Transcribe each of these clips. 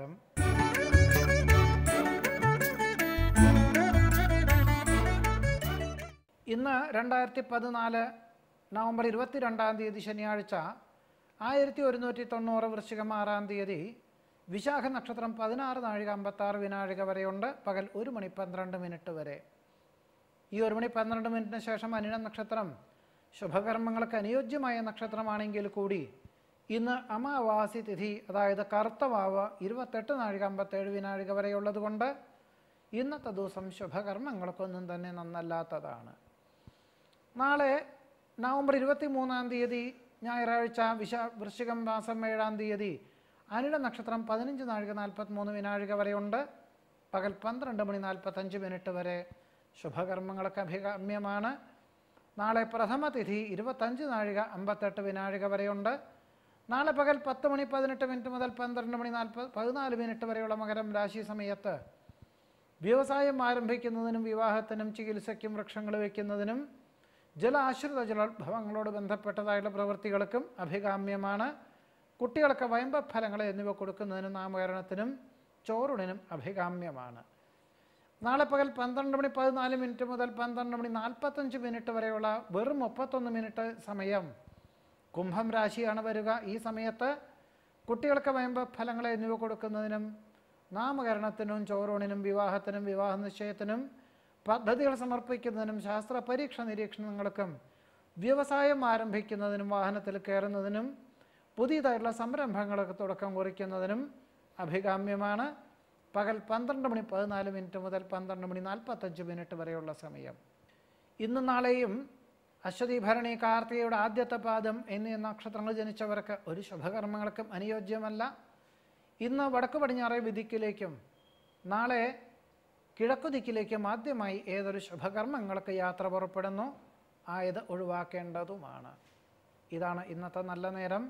നമസ്കാരം ഇന്ന് രണ്ടായിരത്തി പതിനാല് നവംബർ ഇരുപത്തിരണ്ടാം തീയതി ശനിയാഴ്ച ആയിരത്തി ഒരുന്നൂറ്റി തൊണ്ണൂറ് വൃശ്ചികം ആറാം തീയതി വിശാഖ നക്ഷത്രം പതിനാറ് നാഴിക അമ്പത്താറ് വിനാഴിക വരെയുണ്ട് പകൽ ഒരു മണി പന്ത്രണ്ട് മിനിറ്റ് വരെ ഈ ഒരു മണി പന്ത്രണ്ട് മിനിറ്റിന് ശേഷം അനിഴ നക്ഷത്രം ശുഭകർമ്മങ്ങൾക്ക് അനുയോജ്യമായ നക്ഷത്രമാണെങ്കിൽ കൂടി ഇന്ന് അമാവാസി തിഥി അതായത് കറുത്ത വാവ് ഇരുപത്തെട്ട് നാഴിക അമ്പത്തേഴ് വിനാഴിക വരെയുള്ളത് കൊണ്ട് ഇന്നത്തെ ദിവസം ശുഭകർമ്മങ്ങൾക്കൊന്നും തന്നെ നന്നല്ലാത്തതാണ് നാളെ നവംബർ ഇരുപത്തി മൂന്നാം തീയതി ഞായറാഴ്ച വിശ വൃശ്ചികം മാസം ഏഴാം തീയതി അനിട നക്ഷത്രം പതിനഞ്ച് നാഴിക നാൽപ്പത്തിമൂന്ന് വിനാഴിക വരെയുണ്ട് പകൽ പന്ത്രണ്ട് മണി നാൽപ്പത്തഞ്ച് മിനിറ്റ് വരെ ശുഭകർമ്മങ്ങൾക്ക് അഭികാമ്യമാണ് നാളെ പ്രഥമ തിഥി ഇരുപത്തഞ്ച് നാഴിക അമ്പത്തെട്ട് വിനാഴിക വരെയുണ്ട് നാളെ പകൽ പത്ത് മണി പതിനെട്ട് മിനിറ്റ് മുതൽ പന്ത്രണ്ട് മണി നാൽപ്പത് പതിനാല് മിനിറ്റ് വരെയുള്ള മകരം രാശി സമയത്ത് വ്യവസായം ആരംഭിക്കുന്നതിനും വിവാഹത്തിനും ചികിത്സയ്ക്കും വൃക്ഷങ്ങൾ വയ്ക്കുന്നതിനും ജലാശ്രിത ജലോത്ഭവങ്ങളോട് ബന്ധപ്പെട്ടതായുള്ള പ്രവൃത്തികൾക്കും അഭികാമ്യമാണ് കുട്ടികൾക്ക് വയമ്പഫലങ്ങൾ എന്നിവ കൊടുക്കുന്നതിനും നാമകരണത്തിനും ചോറുണിനും അഭികാമ്യമാണ് നാളെ പകൽ പന്ത്രണ്ട് മണി പതിനാല് മിനിറ്റ് മുതൽ പന്ത്രണ്ട് മണി നാൽപ്പത്തഞ്ച് മിനിറ്റ് വരെയുള്ള വെറും മുപ്പത്തൊന്ന് മിനിറ്റ് സമയം കുംഭം രാശിയാണ് വരിക ഈ സമയത്ത് കുട്ടികൾക്ക് വയമ്പഫലങ്ങൾ എന്നിവ കൊടുക്കുന്നതിനും നാമകരണത്തിനും ചോറൂണിനും വിവാഹത്തിനും വിവാഹ നിശ്ചയത്തിനും പദ്ധതികൾ സമർപ്പിക്കുന്നതിനും ശാസ്ത്ര പരീക്ഷ നിരീക്ഷണങ്ങൾക്കും വ്യവസായം ആരംഭിക്കുന്നതിനും വാഹനത്തിൽ കയറുന്നതിനും പുതിയതായിട്ടുള്ള സംരംഭങ്ങൾക്ക് തുടക്കം കുറിക്കുന്നതിനും അഭികാമ്യമാണ് പകൽ പന്ത്രണ്ട് മണി പതിനാല് മിനിറ്റ് മുതൽ പന്ത്രണ്ട് മണി നാൽപ്പത്തഞ്ച് മിനിറ്റ് വരെയുള്ള സമയം ഇന്നും നാളെയും അശ്വതി ഭരണി കാർത്തികയുടെ ആദ്യത്തെ പാദം എന്നീ നക്ഷത്രങ്ങൾ ജനിച്ചവർക്ക് ഒരു ശുഭകർമ്മങ്ങൾക്കും അനുയോജ്യമല്ല ഇന്ന് വടക്ക് പടിഞ്ഞാറേ വിധിക്കിലേക്കും നാളെ കിഴക്കു ദിക്കിലേക്കും ആദ്യമായി ഏതൊരു ശുഭകർമ്മങ്ങൾക്ക് യാത്ര പുറപ്പെടുന്നു ആയത് ഒഴിവാക്കേണ്ടതുമാണ് ഇതാണ് ഇന്നത്തെ നല്ല നേരം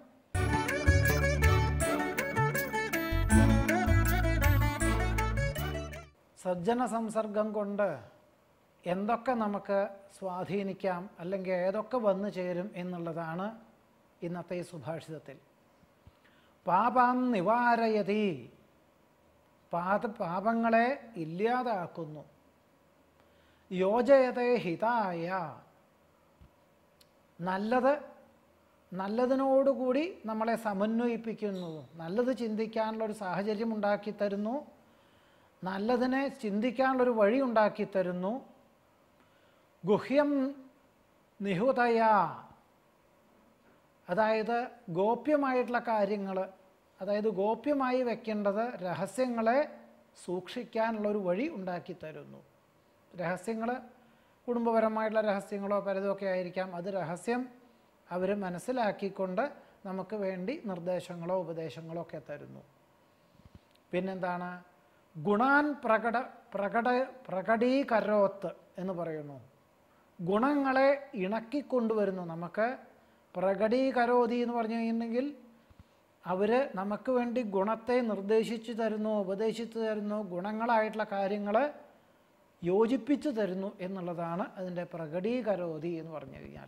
സജ്ജന സംസർഗം കൊണ്ട് എന്തൊക്കെ നമുക്ക് സ്വാധീനിക്കാം അല്ലെങ്കിൽ ഏതൊക്കെ വന്നു ചേരും എന്നുള്ളതാണ് ഇന്നത്തെ ഈ സുഭാഷിതത്തിൽ പാപം നിവാരയതി പാത പാപങ്ങളെ ഇല്ലാതാക്കുന്നു യോജയത്തെ ഹിതായ നല്ലത് നല്ലതിനോടുകൂടി നമ്മളെ സമന്വയിപ്പിക്കുന്നു നല്ലത് ചിന്തിക്കാനുള്ള ഒരു സാഹചര്യം ഉണ്ടാക്കി തരുന്നു നല്ലതിനെ ചിന്തിക്കാനുള്ളൊരു വഴി ഉണ്ടാക്കി തരുന്നു ഗുഹ്യം നിഹുതയ അതായത് ഗോപ്യമായിട്ടുള്ള കാര്യങ്ങൾ അതായത് ഗോപ്യമായി വെക്കേണ്ടത് രഹസ്യങ്ങളെ സൂക്ഷിക്കാനുള്ളൊരു വഴി ഉണ്ടാക്കി തരുന്നു രഹസ്യങ്ങൾ കുടുംബപരമായിട്ടുള്ള രഹസ്യങ്ങളോ പലതൊക്കെ ആയിരിക്കാം അത് രഹസ്യം അവർ മനസ്സിലാക്കിക്കൊണ്ട് നമുക്ക് വേണ്ടി നിർദ്ദേശങ്ങളോ ഉപദേശങ്ങളോ ഒക്കെ തരുന്നു പിന്നെന്താണ് ഗുണാൻ പ്രകട പ്രകട പ്രകടീകരോത്ത് എന്ന് പറയുന്നു ഗുണങ്ങളെ ഇണക്കിക്കൊണ്ടുവരുന്നു നമുക്ക് പ്രകടീകരോതി എന്ന് പറഞ്ഞു കഴിഞ്ഞിട്ടുണ്ടെങ്കിൽ അവർ നമുക്ക് വേണ്ടി ഗുണത്തെ നിർദ്ദേശിച്ചു തരുന്നു ഉപദേശിച്ചു തരുന്നു ഗുണങ്ങളായിട്ടുള്ള കാര്യങ്ങൾ യോജിപ്പിച്ചു തരുന്നു എന്നുള്ളതാണ് അതിൻ്റെ പ്രകടീകരോതി എന്ന് പറഞ്ഞു കഴിഞ്ഞാൽ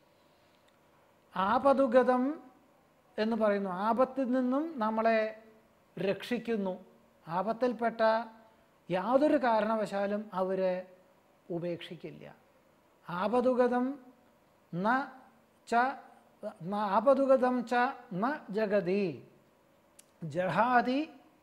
ആപതുഗതം എന്ന് പറയുന്നു ആപത്തിൽ നിന്നും നമ്മളെ രക്ഷിക്കുന്നു ആപത്തിൽപ്പെട്ട യാതൊരു കാരണവശാലും അവരെ ഉപേക്ഷിക്കില്ല ആപതുഗതം ന ച ന ആപതുഗതം ച ന ജഗതി ജഹാതി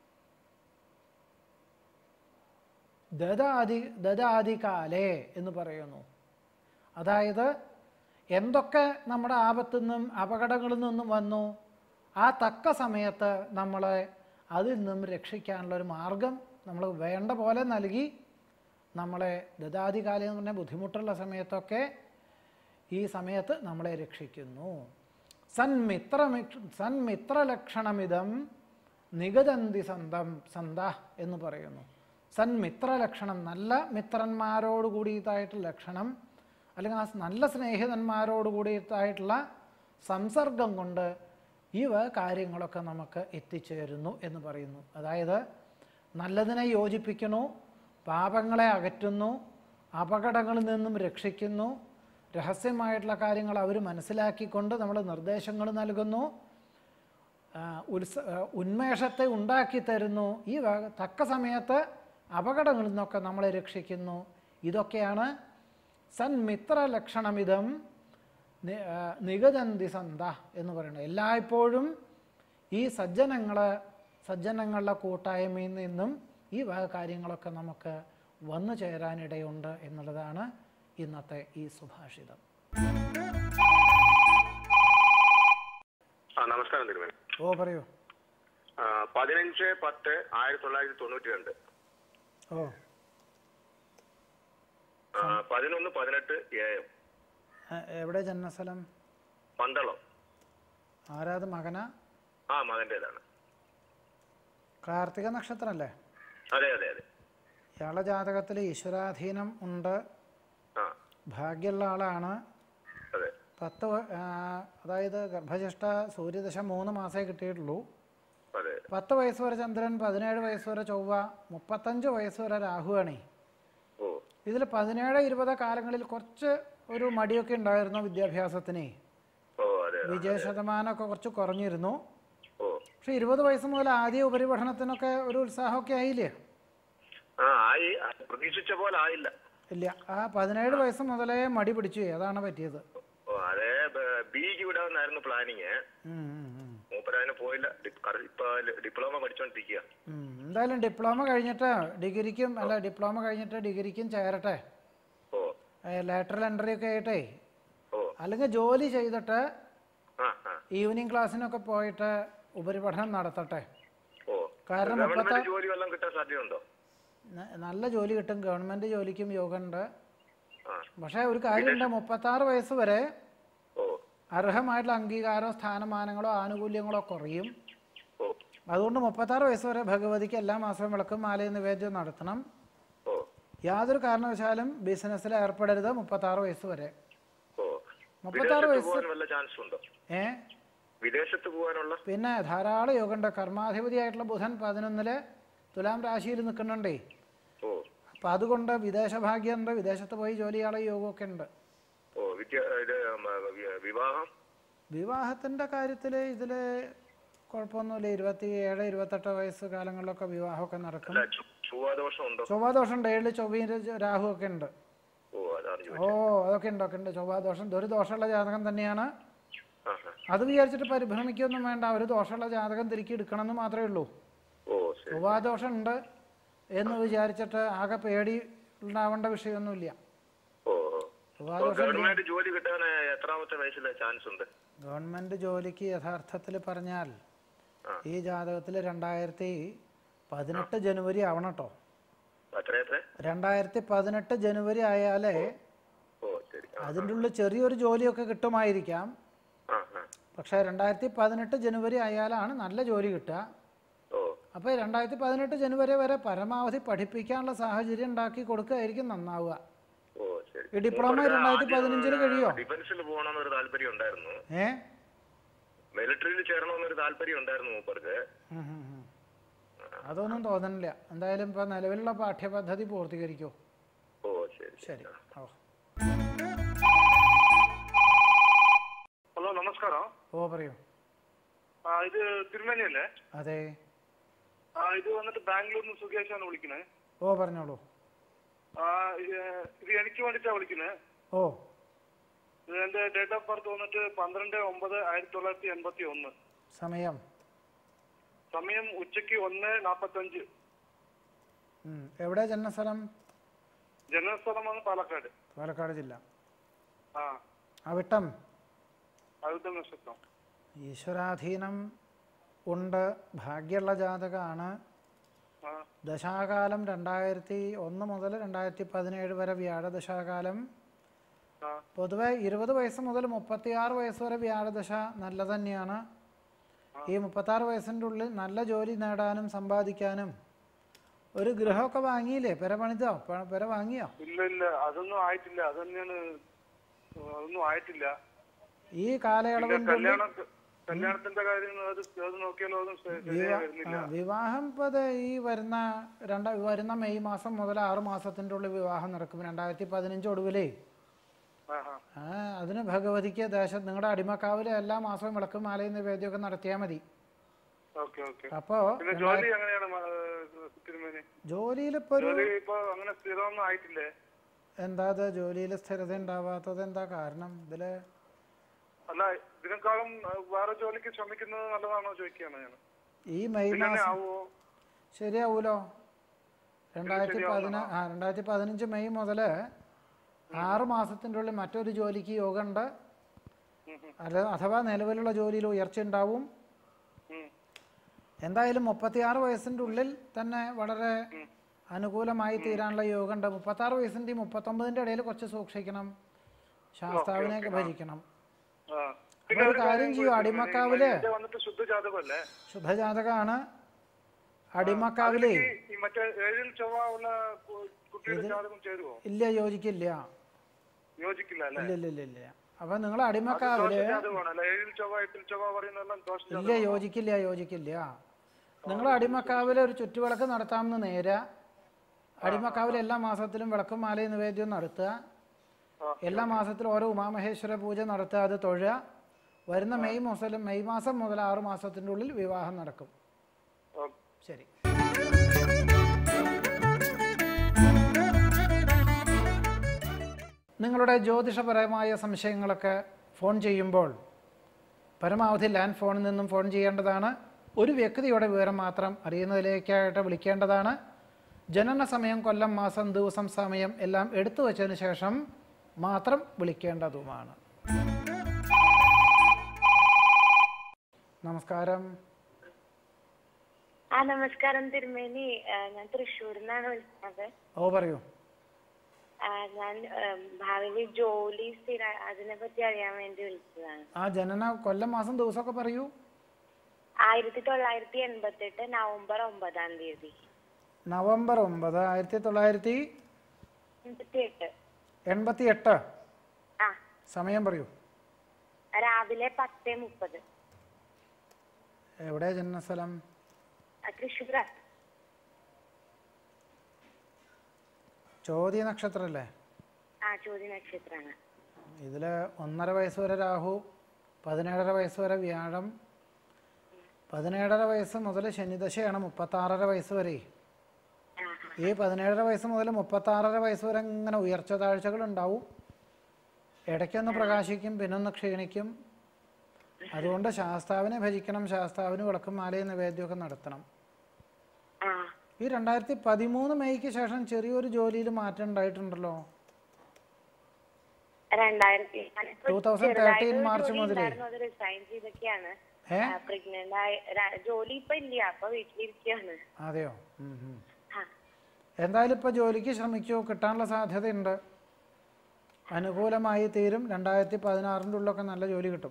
ദദാതി ദദാതി കാലേ എന്ന് പറയുന്നു അതായത് എന്തൊക്കെ നമ്മുടെ ആപത്തു നിന്നും അപകടങ്ങളിൽ നിന്നും വന്നു ആ തക്ക സമയത്ത് നമ്മളെ അതിൽ നിന്നും രക്ഷിക്കാനുള്ള ഒരു മാർഗം നമ്മൾ വേണ്ട പോലെ നൽകി നമ്മളെ ദദാതികാലം എന്ന് പറഞ്ഞാൽ ബുദ്ധിമുട്ടുള്ള സമയത്തൊക്കെ ഈ സമയത്ത് നമ്മളെ രക്ഷിക്കുന്നു സന്മിത്ര സന്മിത്രലക്ഷണമിതം നിഗതന്തി സന്തം സന്ത എന്ന് പറയുന്നു സന്മിത്രലക്ഷണം നല്ല മിത്രന്മാരോട് കൂടിയതായിട്ടുള്ള ലക്ഷണം അല്ലെങ്കിൽ ആ നല്ല സ്നേഹിതന്മാരോട് കൂടിയതായിട്ടുള്ള സംസർഗം കൊണ്ട് ഇവ കാര്യങ്ങളൊക്കെ നമുക്ക് എത്തിച്ചേരുന്നു എന്ന് പറയുന്നു അതായത് നല്ലതിനെ യോജിപ്പിക്കുന്നു പാപങ്ങളെ അകറ്റുന്നു അപകടങ്ങളിൽ നിന്നും രക്ഷിക്കുന്നു രഹസ്യമായിട്ടുള്ള കാര്യങ്ങൾ അവർ മനസ്സിലാക്കിക്കൊണ്ട് നമ്മൾ നിർദ്ദേശങ്ങൾ നൽകുന്നു ആ, ഉത്സ ആ, ഉന്മേഷത്തെ ഉണ്ടാക്കി തരുന്നു ഈ വക- തക്ക സമയത്ത് അപകടങ്ങളിൽ നിന്നൊക്കെ നമ്മളെ രക്ഷിക്കുന്നു ഇതൊക്കെയാണ് സന്മിത്ര ലക്ഷണമിതം നി- ആ, നിഗതന്തി സന്ത എന്ന് പറയുന്നത് എല്ലായ്പ്പോഴും ഈ സജ്ജനങ്ങൾ സജ്ജനങ്ങളുടെ കൂട്ടായ്മയിൽ നിന്നും ഈ വക കാര്യങ്ങളൊക്കെ നമുക്ക് വന്നു ചേരാനിടയുണ്ട് എന്നുള്ളതാണ് ഇന്നത്തെ ഈ സുഭാഷിതം ആ നമസ്കാരം തിരുമേനി ഓ പറയൂ ആ, പതിനഞ്ച് പത്ത് ആയിരത്തി തൊള്ളായിരത്തി തൊണ്ണൂറ്റി രണ്ട് ഓ ആ, പതിനൊന്ന് പതിനെട്ട് എ എം ആ, എവിടെ ജന്മസ്ഥലം പന്തളം ആരാത് മകന ആ മകൻ്റെതാണ് കാർത്തിക നക്ഷത്രമല്ലേ അതെ അതെ അതെ ഇയാളുടെ ജാതകത്തിൽ ഈശ്വരാധീനം ഉണ്ട് ആ ഭാഗ്യമുള്ള ആളാണ് അതെ പത്ത് വ- ആ, അതായത് ഗർഭചിഷ്ട സൂര്യദശ മൂന്ന് മാസമേ കിട്ടിയിട്ടുള്ളൂ അതെ പത്ത് വയസ്സ് വരെ ചന്ദ്രൻ പതിനേഴ് വയസ്സ് വരെ ചൊവ്വ മുപ്പത്തഞ്ച് വയസ്സ് വരെ രാഹുവാണേ ഓ ഇതിൽ പതിനേഴ് ഇരുപത് കാലങ്ങളിൽ കുറച്ച് ഒരു മടിയൊക്കെ ഉണ്ടായിരുന്നു വിദ്യാഭ്യാസത്തിന് ഓ അതെ അതെ. വിജയ ശതമാനമൊക്കെ കുറച്ച് കുറഞ്ഞിരുന്നു ഓ പക്ഷെ ഇരുപത് വയസ്സ് മുതൽ ആദ്യ ഉപരിപഠനത്തിനൊക്കെ ഒരു ഉത്സാഹമൊക്കെ ആയില്ലേ ആ ആയി ആ, പ്രതീക്ഷിച്ച പോലെ ആയില്ല ഇല്ല ആ പതിനേഴ് വയസ്സ് മുതലേ മടി പിടിച്ചു അതാണ് പറ്റിയത് ഓ അതെ ബ- ബിക്ക് വിടാമെന്നായിരുന്നു പ്ലാനിങ് ഉം, ഉം, ഉം. മൂപ്പരതിന് പോയില്ല ഡി- കറ- ഇപ്പൊ ഡിപ്ലോമ പഠിച്ചോണ്ടിരിക്കുക ഉം. എന്തായാലും ഡിപ്ലോമ കഴിഞ്ഞിട്ട് ഡിഗ്രിക്കും അല്ല ഡിപ്ലോമ കഴിഞ്ഞിട്ട് ഡിഗ്രിക്കും ചേരട്ടെ ഓ ലാറ്ററൽ എൻട്രി ഒക്കെ ആയിട്ടേ ഓ അല്ലെങ്കിൽ ജോലി ചെയ്തിട്ട് ആ ആ ഈവനിങ് ക്ലാസ്സിനൊക്കെ പോയിട്ട് ഉപരിപഠനം നടത്തട്ടെ ഓ കാരണം ഗവൺമെന്റ് മുപ്പത്ത ജോലി വല്ലതും കിട്ടാൻ സാധ്യതയുണ്ടോ ന- നല്ല ജോലി കിട്ടും ഗവൺമെൻറ് ജോലിക്കും യോഗമുണ്ട് ആ പക്ഷേ ഒരു കാര്യമുണ്ട് മുപ്പത്താറ് വയസ്സ് വരെ ഓ അർഹമായിട്ടുള്ള അംഗീകാരമോ സ്ഥാനമാനങ്ങളോ ആനുകൂല്യങ്ങളോ കുറയും ഓ അതുകൊണ്ട് മുപ്പത്താറ് വയസ്സ് വരെ ഭഗവതിക്ക് എല്ലാ മാസവും വിളക്കും മാലയും നിവേദ്യം നടത്തണം ഓ യാതൊരു കാരണവശാലും ബിസിനസ്സിൽ ഏർപ്പെടരുത് മുപ്പത്താറ് വയസ്സ് വരെ ഓ മുപ്പത്താറ് വിദേശത്ത് വയസ്സ് പോകാൻ വല്ല ചാൻസ് ഉണ്ടോ ഏ വിദേശത്ത് പോകാനുള്ള പിന്നെ ധാരാളം യോഗമുണ്ട് കർമാധിപതിയായിട്ടുള്ള ബുധൻ പതിനൊന്നില് തുലാം രാശിയിൽ നിൽക്കുന്നുണ്ടേ ഓ അപ്പം അതുകൊണ്ട് വിദേശ ഭാഗ്യമുണ്ട് വിദേശത്ത് പോയി ജോലി ചെയ്യാനുള്ള യോഗമൊക്കെ ഉണ്ട് ഓ വിദ്യ ഇത് മ, വി- വിവാഹം വിവാഹത്തിൻ്റെ കാര്യത്തിൽ ഇതിൽ കുഴപ്പമൊന്നുമില്ല ഇരുപത്തി ഏഴ് ഇരുപത്തെട്ട് വയസ്സ് കാലങ്ങളിലൊക്കെ വിവാഹമൊക്കെ നടക്കും അല്ല ചൊ- ചൊവ്വാദോഷം ഉണ്ടോ ചൊവ്വാദോഷം ഉണ്ട് ഏഴിൽ ചൊവ്വയും രാഹു ഒക്കെ ഉണ്ട് ഓ അതാണ് ചോദിച്ചത് ഓ അതൊക്കെ ഉണ്ട് ഒക്കെ ഉണ്ട് ചൊവ്വാദോഷം ഒരു ദോഷമുള്ള ജാതകം തന്നെയാണ് ആ ആ. അത് വിചാരിച്ചിട്ട് പരിഭ്രമിക്കൊന്നും വേണ്ട ഒരു ദോഷമുള്ള ജാതകം തിരിക്കി എടുക്കണം എന്ന് മാത്രമേ ഉള്ളൂ ഓ ശരി ചൊവ്വാദോഷം ഉണ്ട് എന്ന് വിചാരിച്ചിട്ട് ആകെ പേടി ഉണ്ടാവേണ്ട വിഷയമൊന്നുമില്ല ഓ ഓ. അപ്പൊ ചൊവ്വാദോഷം ഗവൺമെന്റ് ജോലി കിട്ടാൻ എത്രാമത്തെ വയസ്സിലെ ചാൻസ് ഉണ്ട് ഗവൺമെൻറ് ജോലിക്ക് യഥാർത്ഥത്തിൽ പറഞ്ഞാൽ ആ. ഈ ജാതകത്തിൽ രണ്ടായിരത്തി പതിനെട്ട് ജനുവരി ആവണം കേട്ടോ എത്ര എത്ര രണ്ടായിരത്തി പതിനെട്ട് ജനുവരി ആയാലേ ഓ ശരി ആ അതിൻ്റെ ഉള്ളിൽ ചെറിയൊരു ജോലിയൊക്കെ കിട്ടുമായിരിക്കാം ആ ആ. പക്ഷേ രണ്ടായിരത്തി പതിനെട്ട് ജനുവരി ആയാലാണ് നല്ല ജോലി കിട്ടുക ഓ അപ്പോൾ രണ്ടായിരത്തി പതിനെട്ട് ജനുവരി വരെ പരമാവധി പഠിപ്പിക്കാനുള്ള സാഹചര്യം ഉണ്ടാക്കി കൊടുക്കുകയായിരിക്കും നന്നാവുക ഓ ശരി ഈ ഡിപ്ലോമ രണ്ടായിരത്തി പതിനഞ്ചില് കഴിയോ ഡിഫൻസിൽ പോകണമെന്നൊരു താല്പര്യം ഉണ്ടായിരുന്നു ഏ മിലിറ്ററിയിൽ ചേരണമെന്നൊരു താല്പര്യം ഉണ്ടായിരുന്നു മൂപ്പർക്ക് ഉം, ഉം, ഉം. അതൊന്നും തോന്നുന്നില്ല എന്തായാലും ഇപ്പോൾ നിലവിലുള്ള പാഠ്യപദ്ധതി പൂർത്തീകരിക്കൂ ഓ ശരി ശരി ഓ ഹലോ നമസ്കാരം ഓ പറയൂ ആ ഇത് തിരുമേനി അല്ലേ അതെ ആ ഇത് വന്നിട്ട് ബാംഗ്ലൂരിൽ നിന്ന് സുഖേഷാണ് വിളിക്കുന്നത് ഓ പറഞ്ഞോളൂ ആ ഇത് ഇത് എനിക്ക് വേണ്ടിയിട്ടാ വിളിക്കുന്നത് ഓ ഇത് എന്റെ ഡേറ്റ് ഓഫ് ബർത്ത് വന്നിട്ട് പന്ത്രണ്ട് ഒമ്പത് ആയിരത്തി തൊള്ളായിരത്തി എൺപത്തി ഒന്ന് സമയം സമയം ഉച്ചയ്ക്ക് ഒന്ന് നാപ്പത്തഞ്ച് ഉം. എവിടെ ജന്മസ്ഥലം ജനനസ്ഥലമാണ് പാലക്കാട് പാലക്കാട് ജില്ല ആ അവിട്ടം അവിടുത്തെ നക്ഷത്രം ഈശ്വരാധീനം ഉണ്ട് ഭാഗ്യമുള്ള ജാതകമാണ് ആ ദശാകാലം രണ്ടായിരത്തി ഒന്ന് മുതൽ രണ്ടായിരത്തി പതിനേഴ് വരെ വ്യാഴദശാകാലം ആ പൊതുവെ ഇരുപത് വയസ്സ് മുതൽ മുപ്പത്തിയാറ് വയസ്സ് വരെ വ്യാഴദശ നല്ല തന്നെയാണ് ഈ മുപ്പത്താറ് വയസ്സിൻ്റെ ഉള്ളിൽ നല്ല ജോലി നേടാനും സമ്പാദിക്കാനും ഒരു ഗൃഹമൊക്കെ വാങ്ങിയില്ലേ പെര പണിതോ പ- പെര വാങ്ങിയോ ഇല്ല ഇല്ല അതൊന്നും ആയിട്ടില്ല അത് തന്നെയാണ് അതൊന്നും ആയിട്ടില്ല ഈ പിന്നെ കാലയളവിൻ്റെ ഉള്ളിൽ കല്യാണം കല്യാണത്തിന്റെ കാര്യം അത് അത് നോക്കിയാലോ അതും ശ- ശരിയായി വിവാ- വരുന്നില്ല ആ, വിവാഹം ഇപ്പോൾ ദേ ഈ വരുന്ന രണ്ട വരുന്ന മെയ് മാസം മുതൽ ആറ് മാസത്തിൻ്റെ ഉള്ളിൽ വിവാഹം നടക്കും രണ്ടായിരത്തി പതിനഞ്ച് ഒടുവിലേ ആ ആ ആ അതിന് ഭഗവതിക്ക് ദേശം നിങ്ങളുടെ അടിമക്കാവിലെ എല്ലാ മാസവും വിളക്കും മാലയും നിവേദ്യമൊക്കെ നടത്തിയാൽ മതി ഓക്കെ ഓക്കെ അപ്പോൾ പിന്നെ ജോലി എങ്ങനെയാണ് മ- ഏഹ് തിരുമേനി ജോലിയിലിപ്പോൾ ഒരു ജോലി ഇപ്പൊ അങ്ങനെ സ്ഥിരമൊന്നും ആയിട്ടില്ലേ എന്താ അത് ജോലിയിൽ സ്ഥിരത ഉണ്ടാവാത്തത് എന്താ കാരണം ഇതിൽ അല്ല ഇതിനേക്കാളും ഏഹ്, വേറെ ജോലിക്ക് ശ്രമിക്കുന്നത് നല്ലതാണോ ചോദിക്കുകയാണ് ഞാൻ ഈ മെയ് പിന്നെ മാസം ആവുമോ ശരിയാവൂലോ രണ്ടായിരത്തി പതിന ആ രണ്ടായിരത്തി പതിനഞ്ച് മെയ് മുതൽ ആറ് മാസത്തിൻ്റെ ഉള്ളിൽ മറ്റൊരു ജോലിക്ക് യോഗമുണ്ട് അല്ല അഥവാ നിലവിലുള്ള ജോലിയിൽ ഉയർച്ച ഉണ്ടാവും ഉം. എന്തായാലും മുപ്പത്തിയാറ് വയസ്സിൻ്റെ ഉള്ളിൽ തന്നെ വളരെ അനുകൂലമായി തീരാനുള്ള യോഗമുണ്ട് മുപ്പത്താറ് വയസ്സിൻ്റെയും മുപ്പത്തൊമ്പതിൻ്റെ ഇടയിൽ കുറച്ച് സൂക്ഷിക്കണം ശാസ്താവിനെയൊക്കെ ഭരിക്കണം ആ. അപ്പോൾ ഒരു കാര്യം ചെയ്യൂ അടിമക്കാവില് ഇത് വന്നിട്ട് ശുദ്ധജാതകമല്ലേ ശുദ്ധജാതകമാണ് അടിമക്കാവിലേ ഈ ഈ മറ്റേ ഏഴിൽ ചൊവ്വ ഉള്ള കു- കുട്ടിയുടെ ജാതകം ചേരുവോ ഇല്ല യോജിക്കില്ല യോജിക്കില്ല അല്ലേ ഇല്ല ഇല്ല ഇല്ല ഇല്ല അപ്പം നിങ്ങൾ അടിമക്കാവില് ജാതകമാണല്ലേ ഏഴിൽ ചൊവ്വ എട്ടിൽ ചൊവ്വ പറയുന്നതെല്ലാം ദോഷ ഇല്ല യോജിക്കില്ല യോജിക്കില്ല നിങ്ങൾ അടിമക്കാവിലെ ഒരു ചുറ്റുവിളക്ക് നടത്താമെന്ന് നേരെ അടിമക്കാവിൽ എല്ലാ മാസത്തിലും വിളക്കും മാലയും നിവേദ്യവും നടത്തുക എല്ലാ മാസത്തിലും ഓരോ ഉമാമഹേശ്വര പൂജ നടത്തുക അത് തൊഴുക വരുന്ന മെയ് മുതൽ മെയ് മാസം മുതൽ ആറ് മാസത്തിൻ്റെ ഉള്ളിൽ വിവാഹം നടക്കും ഓക്കെ ശരി നിങ്ങളുടെ ജ്യോതിഷപരമായ സംശയങ്ങളൊക്കെ ഫോൺ ചെയ്യുമ്പോൾ പരമാവധി ലാൻഡ് ഫോണിൽ നിന്നും ഫോൺ ചെയ്യേണ്ടതാണ് ഒരു വ്യക്തിയുടെ വിവരം മാത്രം അറിയുന്നതിലേക്കായിട്ട് വിളിക്കേണ്ടതാണ് ജനന സമയം കൊല്ലം മാസം ദിവസം സമയം എല്ലാം എടുത്തു വച്ചതിന് ശേഷം മാത്രം വിളിക്കേണ്ടതുമാണ് നമസ്കാരം ആ നമസ്കാരം തിരുമേനി ആ, ഞാൻ തൃശ്ശൂരിൽ നിന്നാണ് വിളിക്കുന്നത് ഓ പറയൂ ആ, ഞാൻ ഭാവിയിൽ ജോലി സ്ഥിര അതിനെ പറ്റി അറിയാൻ വേണ്ടി വിളിച്ചതാണ് ആ ജനന കൊല്ലം മാസം ദിവസമൊക്കെ പറയൂ ആയിരത്തി തൊള്ളായിരത്തി എൺപത്തി എട്ട് നവംബർ ഒമ്പതാം തീയതി നവംബർ ഒമ്പത് ആയിരത്തി തൊള്ളായിരത്തി എൺപത്തി എട്ട് എൺപത്തി എട്ട് ആ സമയം പറയൂ രാവിലെ പത്ത് മുപ്പത് എവിടെ ജനനസ്ഥലം ആ, തൃശ്ശൂർ ചോദ്യ നക്ഷത്രമല്ലേ ആ ചോദ്യ നക്ഷത്രമാണ് ഇതിൽ ഒന്നര വയസ്സ് വരെ രാഹു പതിനേഴര വയസ്സ് വരെ വ്യാഴം പതിനേഴര വയസ്സ് മുതൽ ശനിദശയാണ് മുപ്പത്താറര വയസ്സ് വരെ ആ ഈ പതിനേഴര വയസ്സ് മുതൽ മുപ്പത്താറര വയസ്സ് വരെ ഇങ്ങനെ ഉയർച്ച താഴ്ചകൾ ഉണ്ടാവും ഇടയ്ക്കൊന്ന് പ്രകാശിക്കും പിന്നൊന്ന് ക്ഷീണിക്കും അതുകൊണ്ട് ശാസ്താവിനെ ഭജിക്കണം ശാസ്താവിന് വിളക്കും മാലയും നിവേദ്യമൊക്കെ നടത്തണം ആ ഈ രണ്ടായിരത്തി പതിമൂന്ന് മെയ്ക്ക് ശേഷം ചെറിയൊരു ജോലിയിൽ മാറ്റം ഉണ്ടായിട്ടുണ്ടല്ലോ രണ്ടായിരത്തി 2013 മാർച്ച് മുതലേ. അത് റിസൈൻ ചെയ്തൊക്കെയാണ് ഏ പ്രഗ്നന്റ് ആയി ര- ജോലി ഇപ്പൊ ഇല്ല അപ്പൊ വീട്ടിലിരിക്കുകയാണ് അതെയോ ഉം, ഉം. ആ എന്തായാലും ഇപ്പോൾ ജോലിക്ക് ശ്രമിക്കൂ കിട്ടാനുള്ള സാധ്യതയുണ്ട് അനുകൂലമായി തീരും രണ്ടായിരത്തി പതിനാറിൻ്റെ ഉള്ളിലൊക്കെ നല്ല ജോലി കിട്ടും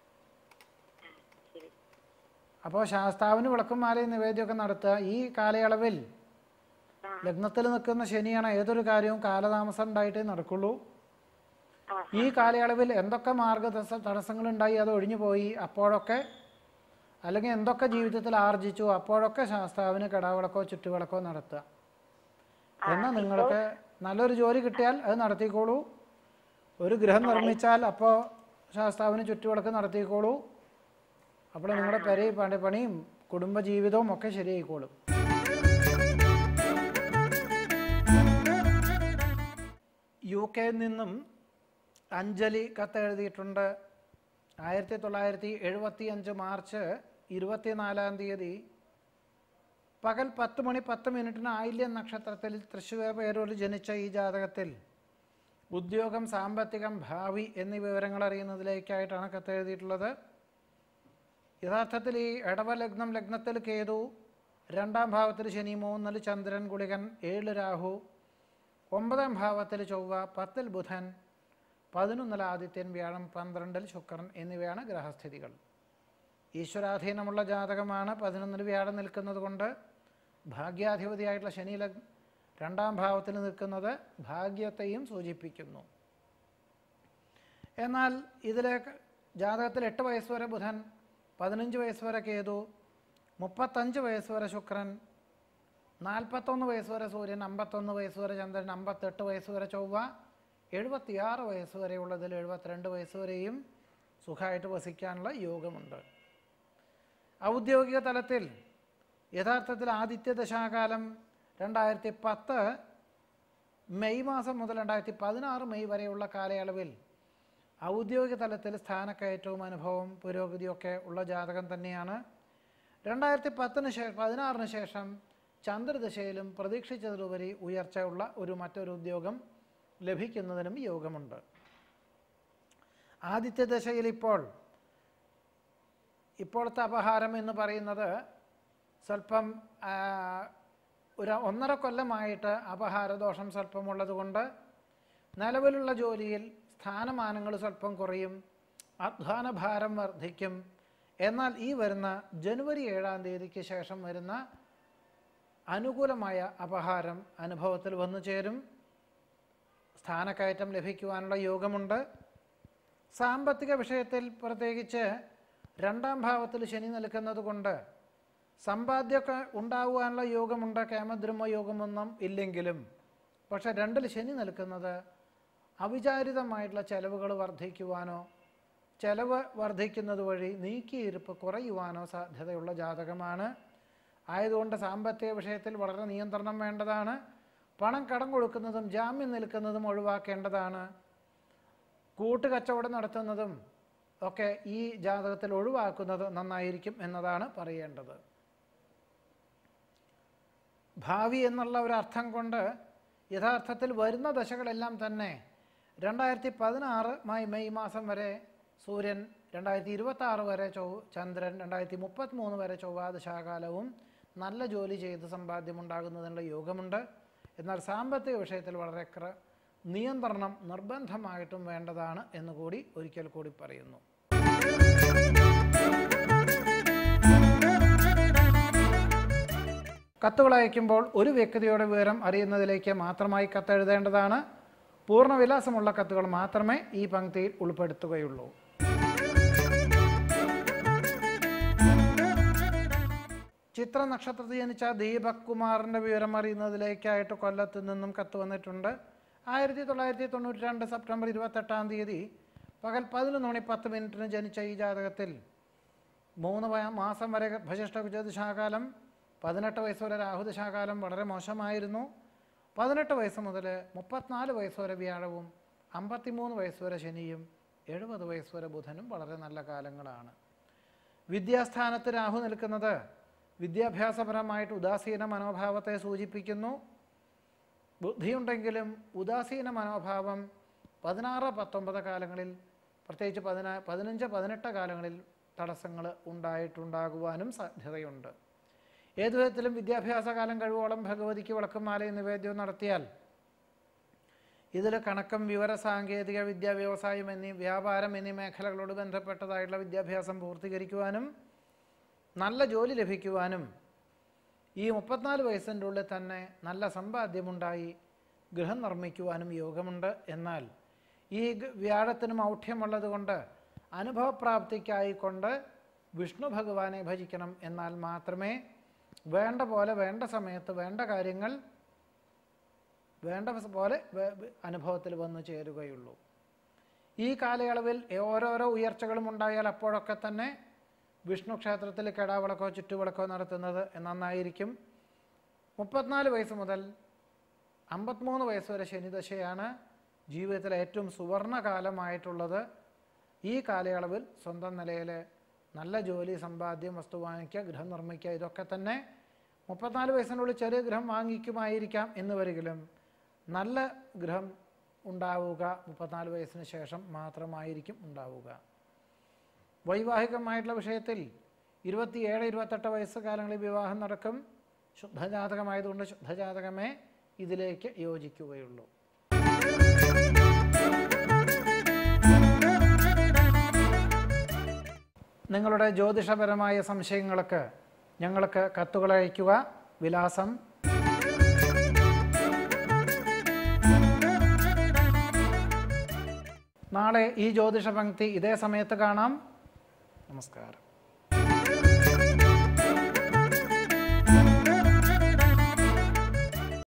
ശരി അപ്പോൾ ശാസ്താവിന് വിളക്കും മാലയും നിവേദ്യമൊക്കെ നടത്തുക ഈ കാലയളവിൽ ലഗ്നത്തിൽ നിൽക്കുന്ന ശനിയാണ് ഏതൊരു കാര്യവും കാലതാമസം ഉണ്ടായിട്ടേ നടക്കുള്ളൂ ആ ഈ കാലയളവിൽ എന്തൊക്കെ മാർഗ തടസ്സങ്ങളുണ്ടായി അത് ഒഴിഞ്ഞു പോയി അപ്പോഴൊക്കെ അല്ലെങ്കിൽ എന്തൊക്കെ ജീവിതത്തിൽ ആർജിച്ചു അപ്പോഴൊക്കെ ശാസ്താവിന് കടാവിളക്കോ ചുറ്റുവിളക്കോ നടത്തുക എന്നാൽ നിങ്ങൾക്ക് നല്ലൊരു ജോലി കിട്ടിയാൽ അത് നടത്തിക്കോളൂ ഒരു ഗൃഹം നിർമ്മിച്ചാൽ അപ്പോൾ ശാസ്താവിന് ചുറ്റുവിളക്ക് നടത്തിക്കോളൂ അപ്പോൾ നിങ്ങളുടെ പെരയും പണി പണിയും കുടുംബജീവിതവും ഒക്കെ ശരിയായിക്കോളും യു കെയിൽ നിന്നും അഞ്ജലി കത്തെഴുതിയിട്ടുണ്ട് ആയിരത്തി തൊള്ളായിരത്തി എഴുപത്തി അഞ്ച് മാർച്ച് ഇരുപത്തിനാലാം തീയതി പകൽ പത്ത് മണി പത്ത് മിനിറ്റിന് ആയില്യം നക്ഷത്രത്തിൽ തൃശ്ശൂർ പേരൂരിൽ ജനിച്ച ഈ ജാതകത്തിൽ ഉദ്യോഗം സാമ്പത്തികം ഭാവി എന്നീ വിവരങ്ങൾ അറിയുന്നതിലേക്കായിട്ടാണ് കത്തെഴുതിയിട്ടുള്ളത് യഥാർത്ഥത്തിൽ ഈ ഇടവ ലഗ്നം ലഗ്നത്തിൽ കേതു രണ്ടാം ഭാവത്തിൽ ശനി മൂന്നിൽ ചന്ദ്രൻ ഗുളികൻ ഏഴ് രാഹു ഒമ്പതാം ഭാവത്തിൽ ചൊവ്വ പത്തിൽ ബുധൻ പതിനൊന്നിൽ ആദിത്യൻ വ്യാഴം പന്ത്രണ്ടിൽ ശുക്രൻ എന്നിവയാണ് ഗ്രഹസ്ഥിതികൾ ഈശ്വരാധീനമുള്ള ജാതകമാണ് പതിനൊന്നിൽ വ്യാഴം നിൽക്കുന്നത് കൊണ്ട് ഭാഗ്യാധിപതിയായിട്ടുള്ള ശനി ലഗ് രണ്ടാം ഭാവത്തിൽ നിൽക്കുന്നത് ഭാഗ്യത്തെയും സൂചിപ്പിക്കുന്നു എന്നാൽ ഇതിലേക്ക് ജാതകത്തിൽ എട്ട് വയസ്സ് വരെ ബുധൻ പതിനഞ്ച് വയസ്സ് വരെ കേതു മുപ്പത്തഞ്ച് വയസ്സ് വരെ ശുക്രൻ നാൽപ്പത്തൊന്ന് വയസ്സ് വരെ സൂര്യൻ അമ്പത്തൊന്ന് വയസ്സ് വരെ ചന്ദ്രൻ അമ്പത്തെട്ട് വയസ്സ് വരെ ചൊവ്വ എഴുപത്തിയാറ് വയസ്സ് വരെയുള്ളതിൽ എഴുപത്തിരണ്ട് വയസ്സ് വരെയും സുഖമായിട്ട് വസിക്കാനുള്ള യോഗമുണ്ട് ഔദ്യോഗിക തലത്തിൽ യഥാർത്ഥത്തിൽ ആദിത്യ ദശാകാലം രണ്ടായിരത്തി പത്ത് മെയ് മാസം മുതൽ രണ്ടായിരത്തി പതിനാറ് മെയ് വരെയുള്ള കാലയളവിൽ ഔദ്യോഗിക തലത്തിൽ സ്ഥാനക്കയറ്റവും അനുഭവവും പുരോഗതിയൊക്കെ ഉള്ള ജാതകം തന്നെയാണ് രണ്ടായിരത്തി പത്തിന് ശേഷം പതിനാറിന് ശേഷം ചന്ദ്രദശയിലും പ്രതീക്ഷിച്ചതിലുപരി ഉയർച്ച ഉള്ള ഒരു മറ്റൊരു ഉദ്യോഗം ലഭിക്കുന്നതിനും യോഗമുണ്ട് ആദിത്യ ദശയിൽ ഇപ്പോൾ ഇപ്പോഴത്തെ അപഹാരം എന്ന് പറയുന്നത് സ്വല്പം ആ, ഒരു ഒന്നര കൊല്ലമായിട്ട് അപഹാരദോഷം സ്വല്പമുള്ളത് കൊണ്ട് നിലവിലുള്ള ജോലിയിൽ സ്ഥാനമാനങ്ങൾ സ്വല്പം കുറയും അധ്വാന ഭാരം വർദ്ധിക്കും എന്നാൽ ഈ വരുന്ന ജനുവരി ഏഴാം തീയതിക്ക് ശേഷം വരുന്ന അനുകൂലമായ അപഹാരം അനുഭവത്തിൽ വന്നു ചേരും സ്ഥാനക്കയറ്റം ലഭിക്കുവാനുള്ള യോഗമുണ്ട് സാമ്പത്തിക വിഷയത്തിൽ പ്രത്യേകിച്ച് രണ്ടാം ഭാവത്തിൽ ശനി നിൽക്കുന്നത് കൊണ്ട് സമ്പാദ്യമൊക്കെ ഉണ്ടാകുവാനുള്ള യോഗമുണ്ട് കേമദ്രമ യോഗമൊന്നും ഇല്ലെങ്കിലും പക്ഷെ രണ്ടിൽ ശനി നിൽക്കുന്നത് അവിചാരിതമായിട്ടുള്ള ചെലവുകൾ വർദ്ധിക്കുവാനോ ചെലവ് വർദ്ധിക്കുന്നത് വഴി നീക്കിയിരുപ്പ് കുറയുവാനോ സാധ്യതയുള്ള ജാതകമാണ് ആയതുകൊണ്ട് സാമ്പത്തിക വിഷയത്തിൽ വളരെ നിയന്ത്രണം വേണ്ടതാണ് പണം കടം കൊടുക്കുന്നതും ജാമ്യം നിൽക്കുന്നതും ഒഴിവാക്കേണ്ടതാണ് കൂട്ടുകച്ചവടം നടത്തുന്നതും ഒക്കെ ഈ ജാതകത്തിൽ ഒഴിവാക്കുന്നത് നന്നായിരിക്കും എന്നതാണ് പറയേണ്ടത് ഭാവി എന്നുള്ള ഒരു അർത്ഥം കൊണ്ട് യഥാർത്ഥത്തിൽ വരുന്ന ദശകളെല്ലാം തന്നെ രണ്ടായിരത്തി പതിനാറ് മെയ് മെയ് മാസം വരെ സൂര്യൻ രണ്ടായിരത്തി ഇരുപത്തി ആറ് വരെ ചൊവ്വ ചന്ദ്രൻ രണ്ടായിരത്തി മുപ്പത്തി മൂന്ന് വരെ ചൊവ്വാദശാകാലവും നല്ല ജോലി ചെയ്ത് സമ്പാദ്യമുണ്ടാകുന്നതിനുള്ള യോഗമുണ്ട് എന്നാൽ സാമ്പത്തിക വിഷയത്തിൽ വളരെ ക്ര നിയന്ത്രണം നിർബന്ധമായിട്ടും വേണ്ടതാണ് എന്നുകൂടി ഒരിക്കൽ കൂടി പറയുന്നു കത്തുകൾ അയക്കുമ്പോൾ ഒരു വ്യക്തിയുടെ വിവരം അറിയുന്നതിലേക്ക് മാത്രമായി കത്തെഴുതേണ്ടതാണ് പൂർണ്ണവിലാസമുള്ള കത്തുകൾ മാത്രമേ ഈ പങ്ക്തിയിൽ ഉൾപ്പെടുത്തുകയുള്ളൂ ചിത്ര നക്ഷത്രത്തിൽ ജനിച്ച ദീപക് കുമാറിൻ്റെ വിവരം അറിയുന്നതിലേക്കായിട്ട് കൊല്ലത്ത് നിന്നും കത്ത് വന്നിട്ടുണ്ട് ആയിരത്തി തൊള്ളായിരത്തി തൊണ്ണൂറ്റി രണ്ട് സെപ്റ്റംബർ ഇരുപത്തെട്ടാം തീയതി പകൽ പതിനൊന്ന് മണി പത്ത് മിനിറ്റിന് ജനിച്ച ഈ ജാതകത്തിൽ മൂന്ന് വയ- മാസം വരെ ഭജിഷ്ഠ കുജദശാകാലം പതിനെട്ട് വയസ്സ് വരെ രാഹുദശാകാലം വളരെ മോശമായിരുന്നു പതിനെട്ട് വയസ്സ് മുതൽ മുപ്പത്തിനാല് വയസ്സ് വരെ വ്യാഴവും അമ്പത്തിമൂന്ന് വയസ്സ് വരെ ശനിയും എഴുപത് വയസ്സ് വരെ ബുധനും വളരെ നല്ല കാലങ്ങളാണ് വിദ്യാസ്ഥാനത്ത് രാഹു നിൽക്കുന്നത് വിദ്യാഭ്യാസപരമായിട്ട് ഉദാസീന മനോഭാവത്തെ സൂചിപ്പിക്കുന്നു ബുദ്ധിയുണ്ടെങ്കിലും ഉദാസീന മനോഭാവം പതിനാറ് പത്തൊമ്പത് കാലങ്ങളിൽ പ്രത്യേകിച്ച് പതിനാ പതിനഞ്ച് പതിനെട്ട് കാലങ്ങളിൽ തടസ്സങ്ങൾ ഉണ്ടായിട്ടുണ്ടാകുവാനും സാധ്യതയുണ്ട് ഏതു വിധത്തിലും വിദ്യാഭ്യാസ കാലം കഴിവോളം ഭഗവതിക്ക് വിളക്കുമാലയും നിവേദ്യവും നടത്തിയാൽ ഇതിൽ കണക്കം വിവര സാങ്കേതിക വിദ്യ വ്യവസായം എന്നീ വ്യാപാരം എന്നീ മേഖലകളോട് ബന്ധപ്പെട്ടതായിട്ടുള്ള വിദ്യാഭ്യാസം പൂർത്തീകരിക്കുവാനും നല്ല ജോലി ലഭിക്കുവാനും ഈ മുപ്പത്തിനാല് വയസ്സിൻ്റെ ഉള്ളിൽ തന്നെ നല്ല സമ്പാദ്യമുണ്ടായി ഗൃഹം നിർമ്മിക്കുവാനും യോഗമുണ്ട് എന്നാൽ ഈ ഗ- വ്യാഴത്തിന് മൗഢ്യമുള്ളത് കൊണ്ട് അനുഭവപ്രാപ്തിക്കായിക്കൊണ്ട് വിഷ്ണു ഭഗവാനെ ഭജിക്കണം എന്നാൽ മാത്രമേ വേണ്ട പോലെ വേണ്ട സമയത്ത് വേണ്ട കാര്യങ്ങൾ വേണ്ട പോലെ വേ- വേ- അനുഭവത്തിൽ വന്നു ചേരുകയുള്ളൂ ഈ കാലയളവിൽ ഓരോരോ ഉയർച്ചകളും ഉണ്ടായാൽ അപ്പോഴൊക്കെ തന്നെ വിഷ്ണു ക്ഷേത്രത്തിൽ കെടാവിളക്കോ ചുറ്റുവിളക്കോ നടത്തുന്നത് നന്നായിരിക്കും മുപ്പത്തിനാല് വയസ്സ് മുതൽ അമ്പത്തിമൂന്ന് വയസ്സ് വരെ ശനിദശയാണ് ജീവിതത്തിലെ ഏറ്റവും സുവർണ കാലമായിട്ടുള്ളത് ഈ കാലയളവിൽ സ്വന്തം നിലയിൽ നല്ല ജോലി സമ്പാദ്യം വസ്തു വാങ്ങിക്കുക ഗൃഹം നിർമ്മിക്കുക ഇതൊക്കെ തന്നെ മുപ്പത്തിനാല് വയസ്സിനുള്ളിൽ ചെറിയ ഗൃഹം വാങ്ങിക്കുമായിരിക്കാം എന്ന് വരികിലും നല്ല ഗൃഹം ഉണ്ടാവുക മുപ്പത്തിനാല് വയസ്സിന് ശേഷം മാത്രമായിരിക്കും ഉണ്ടാവുക വൈവാഹികമായിട്ടുള്ള വിഷയത്തിൽ ഇരുപത്തിയേഴ് ഇരുപത്തെട്ട് വയസ്സ് കാലങ്ങളിൽ വിവാഹം നടക്കും ശുദ്ധജാതകമായതുകൊണ്ട് ശുദ്ധജാതകമേ ഇതിലേക്ക് യോജിക്കുകയുള്ളൂ നിങ്ങളുടെ ജ്യോതിഷപരമായ സംശയങ്ങൾക്ക് ഞങ്ങൾക്ക് കത്തുകൾ അയയ്ക്കുക വിലാസം നാളെ ഈ ജ്യോതിഷ പങ്ക്തി ഇതേ സമയത്ത് കാണാം നമസ്കാരം